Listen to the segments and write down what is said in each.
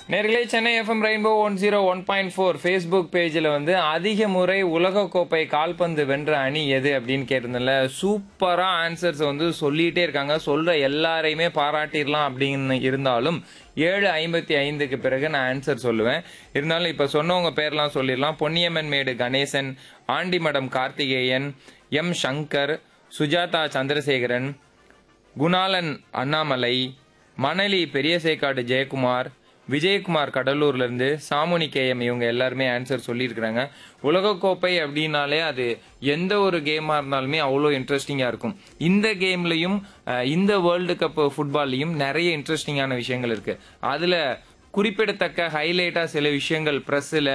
நேர்களே Chennai FM rainbow one zero one point four Facebook பேஜில் வந்து அதிக முறை உலகக்கோப்பை கால்பந்து வென்ற அணி எது அப்படின்னு கேட்டிருந்தல சூப்பராக ஆன்சர்ஸ் வந்து சொல்லிகிட்டே இருக்காங்க சொல்கிற எல்லாரையுமே பாராட்டிடலாம் அப்படின்னு இருந்தாலும் ஏழு ஐம்பத்தி ஐந்துக்கு பிறகு நான் ஆன்சர் சொல்லுவேன் இருந்தாலும் இப்போ சொன்னவங்க பேர்லாம் சொல்லிடலாம் பொன்னியம்மன் மேடு கணேசன் ஆண்டிமடம் கார்த்திகேயன் எம் சங்கர் சுஜாதா சந்திரசேகரன் குணாலன் அண்ணாமலை மணலி பெரியசேக்காடு ஜெயக்குமார் விஜயகுமார் கடலூர்ல இருந்து சாமுனி கேஎம் இவங்க எல்லாருமே ஆன்சர் சொல்லியிருக்கிறாங்க உலகக்கோப்பை அப்படின்னாலே அது எந்த ஒரு கேமா இருந்தாலுமே அவ்வளோ இன்ட்ரெஸ்டிங்கா இருக்கும் இந்த கேம்லயும் அஹ், இந்த வேர்ல்டு கப் ஃபுட்பால்லையும் நிறைய இன்ட்ரெஸ்டிங்கான விஷயங்கள் இருக்கு அதுல குறிப்பிடத்தக்க ஹைலைட்டா சில விஷயங்கள் ப்ரெஸ்ஸில்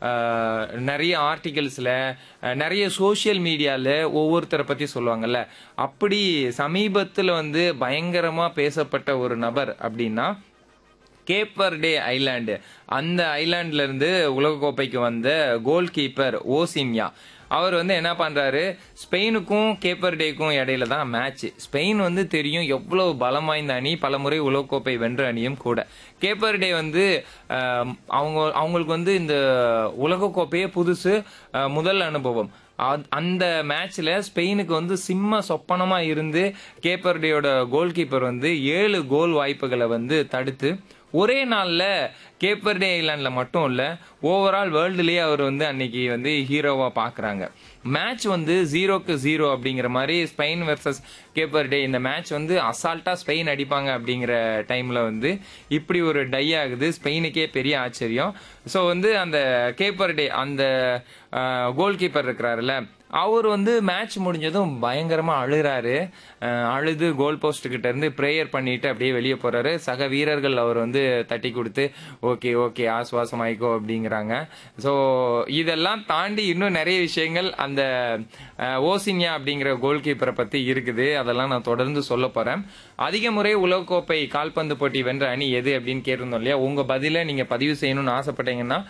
நிறைய ஆர்டிகல்ஸில் நிறைய சோஷியல் மீடியாவில் ஒவ்வொருத்தரை பற்றி சொல்லுவாங்கல்ல அப்படி சமீபத்தில் வந்து பயங்கரமாக பேசப்பட்ட ஒரு நபர் அப்படின்னா கேப்பர்டே ஐலாண்டு அந்த ஐலாண்ட்ல இருந்து உலகக்கோப்பைக்கு வந்த கோல் கீப்பர் ஓசின்யா அவர் வந்து என்ன பண்றாரு ஸ்பெயினுக்கும் கேப்பர்டேக்கும் இடையில தான் மேட்ச் ஸ்பெயின் வந்து தெரியும் எவ்வளவு பலம் வாய்ந்த அணி பலமுறை உலகக்கோப்பை வென்ற அணியும் கூட கேப்பர்டே வந்து ஆஹ், அவங்க அவங்களுக்கு வந்து இந்த உலகக்கோப்பையே புதுசு ஆஹ், முதல் அனுபவம் அத்- அந்த மேட்ச்ல ஸ்பெயினுக்கு வந்து சிம்ம சொப்பனமா இருந்து கேப்பர்டேயோட கோல் கீப்பர் வந்து ஏழு கோல் வாய்ப்புகளை வந்து தடுத்து ஒரே நாள்ல கேப்பர்டே ஐலாண்ட்ல மட்டும் இல்ல ஓவரால் வேர்ல்டுலயே அவர் வந்து அன்னைக்கு வந்து ஹீரோவா பாக்குறாங்க மேட்ச் வந்து ஜீரோக்கு ஜீரோ அப்படிங்கிற மாதிரி ஸ்பெயின் வெர்சஸ் கேப்பர்டே இந்த மேட்ச் வந்து அசால்ட்டா ஸ்பெயின் அடிப்பாங்க அப்படிங்கிற டைம்ல வந்து இப்படி ஒரு டை ஆகுது ஸ்பெயினுக்கே பெரிய ஆச்சரியம் ஸோ வந்து அந்த கேப்பர்டே அந்த கோல் கீப்பர் இருக்கிறாருல்ல அவர் வந்து மேட்ச் முடிஞ்சதும் பயங்கரமா அழுறாரு அஹ் அழுது கோல் போஸ்ட் கிட்ட இருந்து ப்ரேயர் பண்ணிட்டு அப்படியே வெளியே போறாரு சக வீரர்கள் அவர் வந்து தட்டி கொடுத்து ஓகே ஓகே ஆசுவாசம் ஆயிக்கோ அப்படிங்கிறாங்க ஸோ இதெல்லாம் தாண்டி இன்னும் நிறைய விஷயங்கள் அந்த அஹ், ஓசின்யா அப்படிங்கிற கோல் கீப்பரை பத்தி இருக்குது அதெல்லாம் நான் தொடர்ந்து சொல்ல போறேன் அதிக முறை உலகக்கோப்பை கால்பந்து போட்டி வென்ற அணி எது அப்படின்னு கேட்டிருந்தோம் இல்லையா உங்க பதில நீங்க பதிவு செய்யணும்னு ஆசைப்பட்டீங்கன்னா